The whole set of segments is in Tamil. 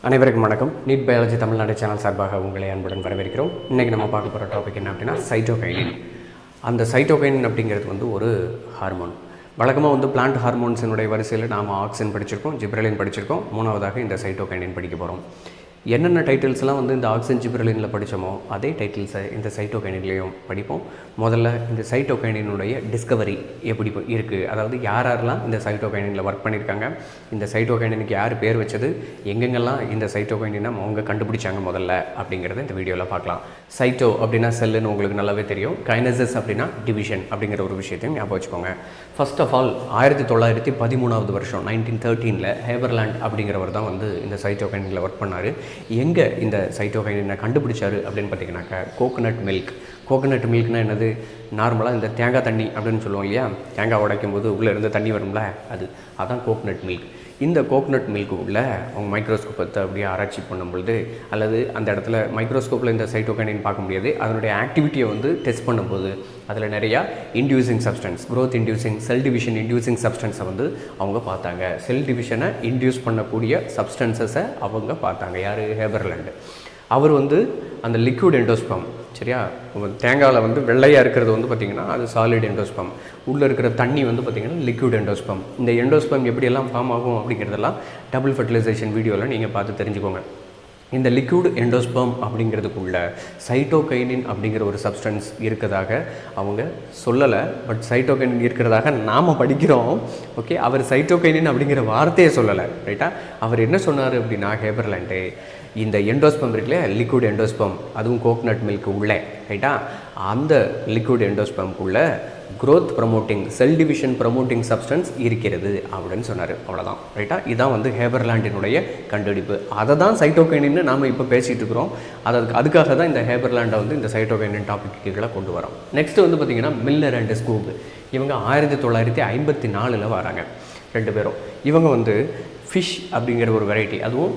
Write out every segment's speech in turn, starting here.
அனைவருக்கும் வணக்கம் நீட் பயாலஜி தமிழ்நாடு சேனல் சார்பாக உங்களை அன்புடன் வரவேற்கிறோம் இன்றைக்கி நம்ம பார்க்க போகிற டாபிக் என்ன அப்படின்னா சைட்டோகைனின் அந்த சைட்டோகைனின் அப்படிங்கிறது வந்து ஒரு ஹார்மோன் வழக்கமாக வந்து பிளான்ட் ஹார்மோன்ஸினுடைய வரிசையில் நாம் ஆக்சின் படிச்சிருக்கோம் ஜிப்ரலின் படிச்சிருக்கோம் மூணாவதாக இந்த சைட்டோகைனின் படிக்க போகிறோம் என்னென்ன டைட்டில்ஸ்லாம் வந்து இந்த ஆக்சின் ஜிப்ரலினில் படித்தோமோ அதே டைட்டில்ஸை இந்த சைட்டோகைனிலையும் படிப்போம் முதல்ல இந்த சைட்டோகைனினுடைய டிஸ்கவரி எப்படி இருக்குது அதாவது யார் யாரெல்லாம் இந்த சைட்டோகைனில் ஒர்க் பண்ணியிருக்காங்க இந்த சைட்டோகைனினுக்கு யார் பேர் வச்சது எங்கெங்கெல்லாம் இந்த சைட்டோகைனினை அவங்க கண்டுபிடிச்சாங்க முதல்ல அப்படிங்கிறத இந்த வீடியோவில் பார்க்கலாம் சைட்டோ அப்படின்னா செல்லுன்னு உங்களுக்கு நல்லாவே தெரியும் கைனசஸ் அப்படின்னா டிவிஷன் அப்படிங்கிற ஒரு விஷயத்தையும் ஞாபகம் வச்சுக்கோங்க ஃபர்ஸ்ட் ஆஃப் ஆல் ஆயிரத்தி தொள்ளாயிரத்தி பதிமூணாவது வருஷம் நைன்டீன் தேர்ட்டீனில் ஹேபர்லேண்ட் அப்படிங்கிறவர் தான் வந்து இந்த சைட்டோகைனில் ஒர்க் பண்ணார் எங்கே இந்த சைட்டோகைனினை கண்டுபிடிச்சாரு அப்படின்னு பார்த்தீங்கன்னாக்கா கோகனட் மில்க் கோகனட் மில்க்னா என்னது நார்மலாக இந்த தேங்காய் தண்ணி அப்படின்னு சொல்லுவோம் இல்லையா தேங்காய் உடைக்கும் போது உள்ளே இருந்து தண்ணி வரும்ல அது அதான் கோகனட் மில்க் இந்த கோகனட் மில்க்கு உள்ள அவங்க மைக்ரோஸ்கோப் எடுத்து அப்படியே ஆராய்ச்சி பண்ணும் பொழுது அல்லது அந்த இடத்துல மைக்ரோஸ்கோப்பில் இந்த சைட்டோகைனின் பார்க்க முடியாது அதனுடைய ஆக்டிவிட்டியை வந்து டெஸ்ட் பண்ணும்போது அதில் நிறையா inducing substance growth inducing cell division inducing சப்ஸ்டன்ஸை வந்து அவங்க பார்த்தாங்க செல் டிவிஷனை இன்டியூஸ் பண்ணக்கூடிய சப்ஸ்டன்சஸை அவங்க பார்த்தாங்க யார் ஹேபர்லேண்டு அவர் வந்து அந்த லிக்விட் எண்டோஸ்பம் சரியா உங்க தேங்காயில் வந்து வெள்ளையாக இருக்கிறது வந்து பார்த்திங்கன்னா அது சாலிட் எண்டோஸ்பம் உள்ளே இருக்கிற தண்ணி வந்து பார்த்திங்கன்னா லிக்விட் எண்டோஸ்பம் இந்த எண்டோஸ்பம் எப்படியெல்லாம் ஃபார்ம் ஆகும் அப்படிங்கிறதெல்லாம் டபுள் ஃபர்டிலைசேஷன் வீடியோவில் நீங்கள் பார்த்து தெரிஞ்சுக்கோங்க இந்த லிக்விட் எண்டோஸ்பம் அப்படிங்கிறதுக்குள்ள சைட்டோகைனின் அப்படிங்கிற ஒரு சப்ஸ்டன்ஸ் இருக்கதாக அவங்க சொல்லலை பட் சைட்டோகைனின் இருக்கிறதாக நாம் படிக்கிறோம் ஓகே அவர் சைட்டோகைனின் அப்படிங்கிற வார்த்தையை சொல்லலை ரைட்டா அவர் என்ன சொன்னார் அப்படின்னா ஹேபர்லேண்டு இந்த எண்டோஸ்பம் இருக்குல்லையா லிக்விட் எண்டோஸ்பம் அதுவும் கோகனட் மில்க் உள்ளே ரைட்டா அந்த லிக்விட் எண்டோஸ்பம்குள்ள growth promoting cell division promoting substance இருக்கிறது அப்படின்னு சொன்னார் அவ்வளோதான் ரைட்டா இதான் வந்து ஹேபர்லாண்டினுடைய கண்டுபிடிப்பு அதை தான் சைட்டோகைனின்னு நாம் இப்போ பேசிகிட்டு இருக்கிறோம் அது அதுக்காக தான் இந்த ஹேபர்லாண்டை வந்து இந்த சைட்டோகைனின் டாபிக் கீழே கொண்டு வரோம் நெக்ஸ்ட் வந்து பார்த்திங்கன்னா மில்லர் அண்ட் ஸ்கூப் இவங்க ஆயிரத்தி தொள்ளாயிரத்தி ஐம்பத்தி நாலில் வராங்க ரெண்டு பேரும் இவங்க வந்து ஃபிஷ் அப்படிங்கிற ஒரு வெரைட்டி அதுவும்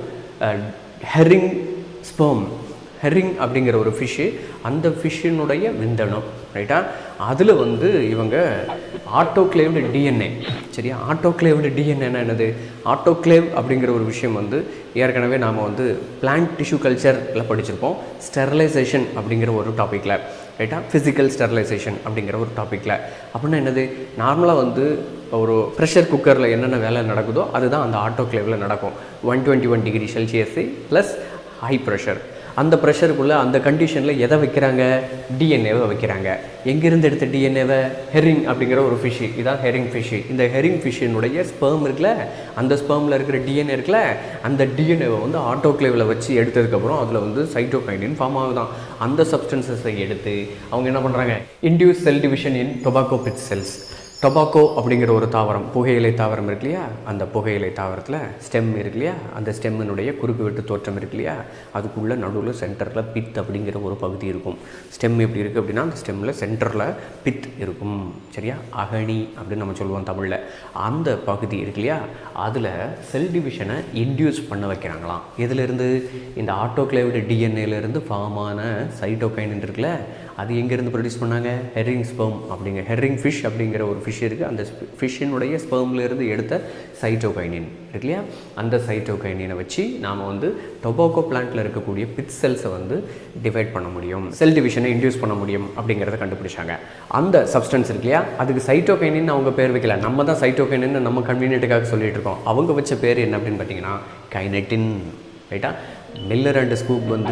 ஹெரிங் ஸ்பெர்ம் ஹெரிங் அப்படிங்கிற ஒரு ஃபிஷ்ஷு அந்த ஃபிஷ்ஷினுடைய விந்தணம் ரைட்டா அதில் வந்து இவங்க ஆட்டோக்ளேவ்டு டிஎன்ஏ சரியா ஆட்டோக்ளேவ்டு டிஎன்ஏ என்னது ஆட்டோக்ளேவ் அப்படிங்கிற ஒரு விஷயம் வந்து ஏற்கனவே நாம் வந்து பிளான்ட் டிஷ்யூ கல்ச்சரில் படிச்சிருப்போம் ஸ்டெர்லைசேஷன் அப்படிங்கிற ஒரு டாப்பிக்கில் ரைட்டா ஃபிசிக்கல் ஸ்டெர்லைசேஷன் அப்படிங்கிற ஒரு டாப்பிக்கில் அப்படின்னா என்னது நார்மலாக வந்து ஒரு ப்ரெஷர் குக்கரில் என்னென்ன வேலை நடக்குதோ அதுதான் அந்த ஆட்டோக்ளேவில் நடக்கும் one twenty one degree Celsius plus high pressure அந்த ப்ரெஷருக்குள்ளே அந்த கண்டிஷனில் எதை வைக்கிறாங்க டிஎன்ஏவை வைக்கிறாங்க எங்கேருந்து எடுத்த டிஎன்ஏவை ஹெரிங் அப்படிங்கிற ஒரு ஃபிஷ்ஷு இதான் ஹெரிங் ஃபிஷ்ஷு இந்த ஹெரிங் ஃபிஷ்ஷினுடைய ஸ்பெர்ம் இருக்குல்ல அந்த ஸ்பெர்மில் இருக்கிற டிஎன்ஏ இருக்குல்ல அந்த டிஎன்ஏவை வந்து ஆட்டோக்ளேவில் வச்சு எடுத்ததுக்கப்புறம் அதில் வந்து சைட்டோகைனின் ஃபார்ம் ஆகுதான் அந்த சப்ஸ்டன்சஸை எடுத்து அவங்க என்ன பண்ணுறாங்க induce cell division in tobacco pith cells tobacco அப்படிங்கிற ஒரு தாவரம் புகையிலை தாவரம் இருக்கு இல்லையா அந்த புகையிலை தாவரத்தில் ஸ்டெம் இருக்கு இல்லையா அந்த ஸ்டெம்மினுடைய குறுக்கு வெட்டு தோற்றம் இருக்கு இல்லையா அதுக்குள்ளே நடுவில் சென்டரில் பித் அப்படிங்கிற ஒரு பகுதி இருக்கும் ஸ்டெம் எப்படி இருக்குது அப்படின்னா அந்த ஸ்டெம்மில் சென்டரில் பித் இருக்கும் சரியா அகனி அப்படின்னு நம்ம சொல்லுவோம் தமிழில் அந்த பகுதி இருக்கு இல்லையா அதில் செல் டிவிஷனை இன்டியூஸ் பண்ண வைக்கிறாங்களாம் எதுலேருந்து இந்த ஆட்டோக்ளேவ்டு டிஎன்ஏலேருந்து ஃபார்ம் ஆன சைட்டோகைன் இருக்குல்ல அது எங்கேருந்து ப்ரொடியூஸ் பண்ணாங்க ஹெரிங் ஸ்பெர்ம் அப்படிங்கிற ஹெரிங் ஃபிஷ் அப்படிங்கிற ஒரு ஃபிஷ் இருக்குது அந்த ஃபிஷ்ஷினுடைய ஸ்பெர்ம்லேருந்து எடுத்த சைட்டோகைனின் இருக்கு இல்லையா அந்த சைட்டோகைனினை வச்சு நாம் வந்து டொபாக்கோ பிளான்ட்டில் இருக்கக்கூடிய பித் செல்ஸை வந்து டிவைட் பண்ண முடியும் செல் டிவிஷனை இன்டியூஸ் பண்ண முடியும் அப்படிங்கிறத கண்டுபிடிச்சாங்க அந்த சப்ஸ்டன்ஸ் இருக்கு இல்லையா அதுக்கு சைட்டோகைனின் அவங்க பேர் வைக்கல நம்ம தான் சைட்டோகைனின்னு நம்ம கன்வீனியன்ட்டுக்காக சொல்லிட்டு இருக்கோம் அவங்க வச்ச பேர் என்ன அப்படின்னு பார்த்தீங்கன்னா கைனெட்டின் ரைட்டா மில்லர் அண்ட் ஸ்கூப் வந்து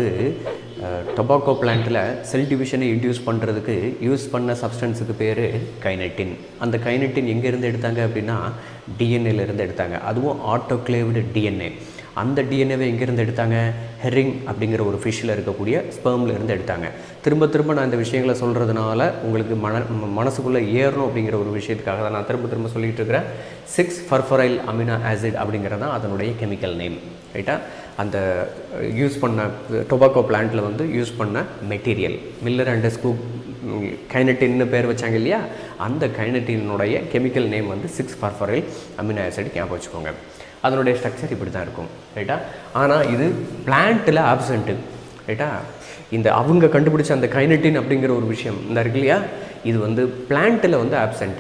டொபாக்கோ பிளான்ட்டில் செல் டிவிஷனை இன்டியூஸ் பண்ணுறதுக்கு யூஸ் பண்ண சப்ஸ்டன்ஸுக்கு பேர் கைனெட்டின் அந்த கைனெட்டின் எங்கேருந்து எடுத்தாங்க அப்படின்னா டிஎன்ஏலேருந்து எடுத்தாங்க அதுவும் ஆட்டோக்ளேவ்டு டிஎன்ஏ அந்த டிஎன்ஏவை எங்கேருந்து எடுத்தாங்க ஹெரிங் அப்படிங்கிற ஒரு ஃபிஷ்ஷில் இருக்கக்கூடிய ஸ்பெர்மில் இருந்து எடுத்தாங்க திரும்ப திரும்ப நான் இந்த விஷயங்களை சொல்கிறதுனால உங்களுக்கு மன மனசுக்குள்ளே ஏறணும் அப்படிங்கிற ஒரு விஷயத்துக்காக தான் நான் திரும்ப திரும்ப சொல்லிகிட்டு இருக்கிறேன் சிக்ஸ் ஃபர்ஃபரைல் அமினோ ஆசிட் அப்படிங்கிறது தான் அதனுடைய கெமிக்கல் நேம் ரைட்டா அந்த யூஸ் பண்ண டொபாக்கோ பிளான்ட்டில் வந்து யூஸ் பண்ண மெட்டீரியல் மில்லர் அண்ட் ஸ்கூப் கைனட்டின்னு பேர் வச்சாங்க இல்லையா அந்த கைனட்டினுடைய கெமிக்கல் நேம் வந்து சிக்ஸ் ஃபார்ஃபரைல் அமினோ ஆசிட் ஞாபகம் வச்சுக்கோங்க அதனுடைய ஸ்ட்ரக்சர் இப்படி தான் இருக்கும் ரைட்டா ஆனால் இது பிளான்ட்டில் ஆப்சண்ட்டு ரைட்டா இந்த அவங்க கண்டுபிடிச்ச அந்த கைனட்டின் அப்படிங்கிற ஒரு விஷயம் இந்த இருக்கு இல்லையா இது வந்து பிளான்ட்டில் வந்து ஆப்சண்ட்டு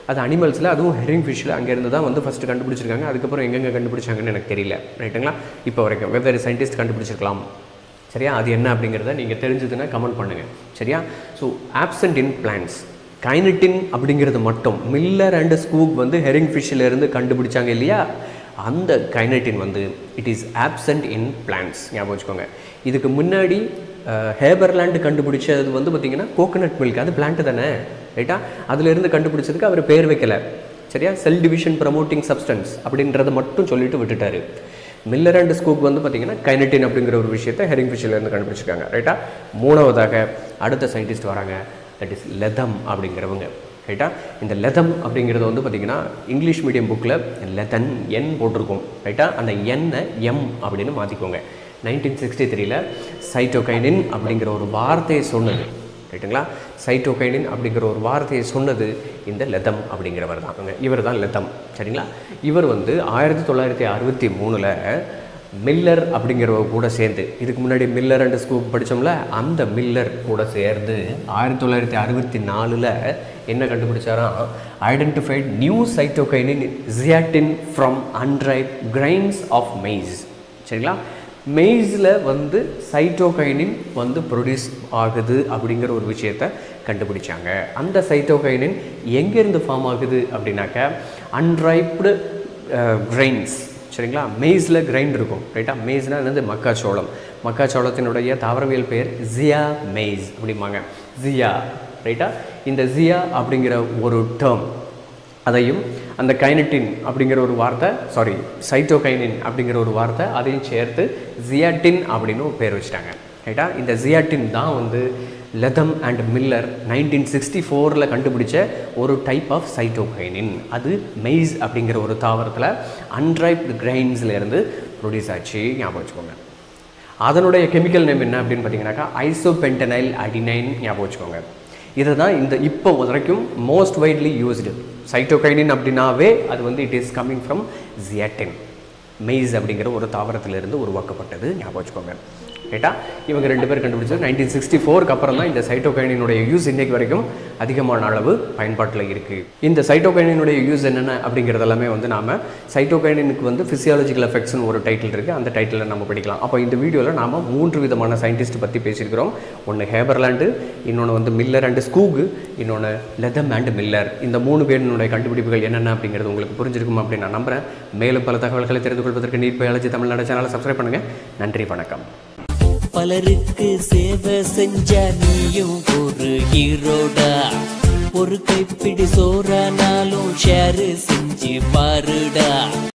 அது அனிமல்ஸில் அதுவும் ஹெரிங் ஃபிஷ்ஷில் அங்கேருந்து தான் வந்து ஃபஸ்ட்டு கண்டுபிடிச்சிருக்காங்க அதுக்கப்புறம் எங்கெங்கே கண்டுபிடிச்சாங்கன்னு எனக்கு தெரியல ரைட்டுங்களா இப்போ வரைக்கும் வெவ்வேறு சயின்டிஸ்ட் கண்டுபிடிச்சிருக்கலாம் சரியா அது என்ன அப்படிங்கிறத நீங்கள் தெரிஞ்சதுன்னா கமெண்ட் பண்ணுங்கள் சரியா so absent in plants kinetin அப்படிங்கிறது மட்டும் மில்லர் அண்ட் ஸ்கூப் வந்து ஹெரிங் ஃபிஷ்ஷில் இருந்து கண்டுபிடிச்சாங்க இல்லையா அந்த கைனட்டின் வந்து it is absent in plants ஞாபகம் வச்சுக்கோங்க இதுக்கு முன்னாடி ஹேபர்லேண்டு கண்டுபிடிச்சது வந்து பார்த்திங்கன்னா கோகனட் மில்க் அது பிளான்ட் தானே ரைட்டா அதுலேருந்து கண்டுபிடிச்சதுக்கு அவர் பேர் வைக்கல சரியா செல் டிவிஷன் ப்ரமோட்டிங் சப்ஸ்டன்ஸ் அப்படின்றத மட்டும் சொல்லிட்டு விட்டுட்டாரு மில்லர் அண்ட் ஸ்கூப் வந்து பார்த்திங்கன்னா கைனட்டின் அப்படிங்கிற ஒரு விஷயத்தை ஹெரிங் ஃபிஷ்லேருந்து கண்டுபிடிச்சிருக்காங்க ரைட்டா மூணாவதாக அடுத்த சயின்டிஸ்ட் வராங்க தட் இஸ் லெதம் அப்படிங்கிறவங்க ரைட்டா இந்த லெதம் அப்படிங்கிறது வந்து பார்த்திங்கன்னா இங்கிலீஷ் மீடியம் புக்கில் லெதன் என் போட்டிருக்கும் ரைட்டா அந்த எண்ணை எம் அப்படின்னு மாற்றிக்கோங்க நைன்டீன் சிக்ஸ்டி த்ரீல சைட்டோகைனின் அப்படிங்கிற ஒரு வார்த்தையை சொன்னது ரைட்டுங்களா சைட்டோகைனின் அப்படிங்கிற ஒரு வார்த்தையை சொன்னது இந்த லெதம் அப்படிங்கிறவர் தான் இவர் தான் லெதம் சரிங்களா இவர் வந்து ஆயிரத்தி தொள்ளாயிரத்தி அறுபத்தி மூணில் மில்லர் அப்படிங்கிறவங்க கூட சேர்ந்து இதுக்கு முன்னாடி மில்லர் அண்ட் ஸ்கூப் படித்தோம்ல அந்த மில்லர் கூட சேர்ந்து ஆயிரத்தி தொள்ளாயிரத்தி அறுபத்தி நாலில் என்ன கண்டுபிடிச்சாராம் identified new cytokinin zeatin from unripe grains of maize சரிங்களா மெய்ஸில் வந்து சைட்டோகைனின் வந்து ப்ரொடியூஸ் ஆகுது அப்படிங்கிற ஒரு விஷயத்த கண்டுபிடிச்சாங்க அந்த சைட்டோகைனின் எங்கேருந்து ஃபார்ம் ஆகுது அப்படின்னாக்க அன்ரைப்டு கிரைன்ஸ் சரிங்களா மெய்ஸில் கிரைண்ட் இருக்கும் ரைட்டா மெய்ஸ்னால் என்னது மக்காச்சோளம் மக்காச்சோளத்தினுடைய தாவரவியல் பெயர் ஜியா மெய்ஸ் அப்படிம்பாங்க ஜியா ரைட்டா இந்த ஜியா அப்படிங்கிற ஒரு டேர்ம் அதையும் அந்த கைனட்டின் அப்படிங்கிற ஒரு வார்த்தை சாரி சைட்டோகைனின் அப்படிங்கிற ஒரு வார்த்தை அதையும் சேர்த்து ஜியாட்டின் அப்படின்னு ஒரு பேர் வச்சுட்டாங்க ரைட்டா இந்த ஜியாட்டின் தான் வந்து Letham and Miller nineteen sixty ஃபோரில் கண்டுபிடிச்ச ஒரு டைப் ஆஃப் சைட்டோகைனின் அது மெய்ஸ் அப்படிங்கிற ஒரு தாவரத்தில் அன்ரைப்டு கிரைன்ஸ்லேருந்து ப்ரொடியூஸ் ஆச்சு ஞாபகம் வச்சுக்கோங்க அதனுடைய கெமிக்கல் நேம் என்ன அப்படின்னு பார்த்தீங்கன்னாக்கா ஐசோபென்டனைல் அடினைன் ஞாபகம் வச்சுக்கோங்க இதை தான் இந்த இப்போ வரைக்கும் மோஸ்ட் வைட்லி யூஸ்டு சைட்டோகைனின் அப்படின்னாவே அது வந்து it is coming from zeatin maize அப்படிங்கிற ஒரு தாவரத்திலிருந்து உருவாக்கப்பட்டது ஞாபகம் வச்சுக்கோங்க ரைட்டா இவங்க ரெண்டு பேர் கண்டுபிடிச்சது நைன்டீன் சிக்ஸ்டி ஃபோருக்கு அப்புறம் தான் இந்த சைட்டோகைனினுடைய யூஸ் இன்னைக்கு வரைக்கும் அதிகமான அளவு பயன்பாட்டில் இருக்குது இந்த சைட்டோகைனினுடைய யூஸ் என்னென்ன அப்படிங்கிறது எல்லாமே வந்து நாம சைட்டோகைனினுக்கு வந்து ஃபிசியாலஜிக்கல் எஃபெக்ட்ஸ்னு ஒரு டைட்டில் இருக்குது அந்த டைட்டிலில் நம்ம படிக்கலாம் அப்போ இந்த வீடியோவில் நாம மூன்று விதமான சயின்டிஸ்ட் பற்றி பேசியிருக்கிறோம் ஒன்று ஹேபர்லாண்டு இன்னொன்று வந்து மில்லர் அண்ட் ஸ்கூகு இன்னொன்று லெதம் அண்ட் மில்லர் இந்த மூணு பேரினுடைய கண்டுபிடிப்புகள் என்னென்ன அப்படிங்கிறது உங்களுக்கு புரிஞ்சிருக்கும் அப்படின்னு நான் நம்புகிறேன் மேலும் பல தகவல்களை தெரிந்து கொள்வதற்கு நீட் பயாலஜி தமிழ்நாடு சேனலை சப்ஸ்கிரைப் பண்ணுங்கள் நன்றி வணக்கம் பலருக்கு சேவை செஞ்ச நீயும் ஒரு ஹீரோடா ஒரு கைப்பிடி சோறானாலும் ஷேர் செஞ்சு பாருடா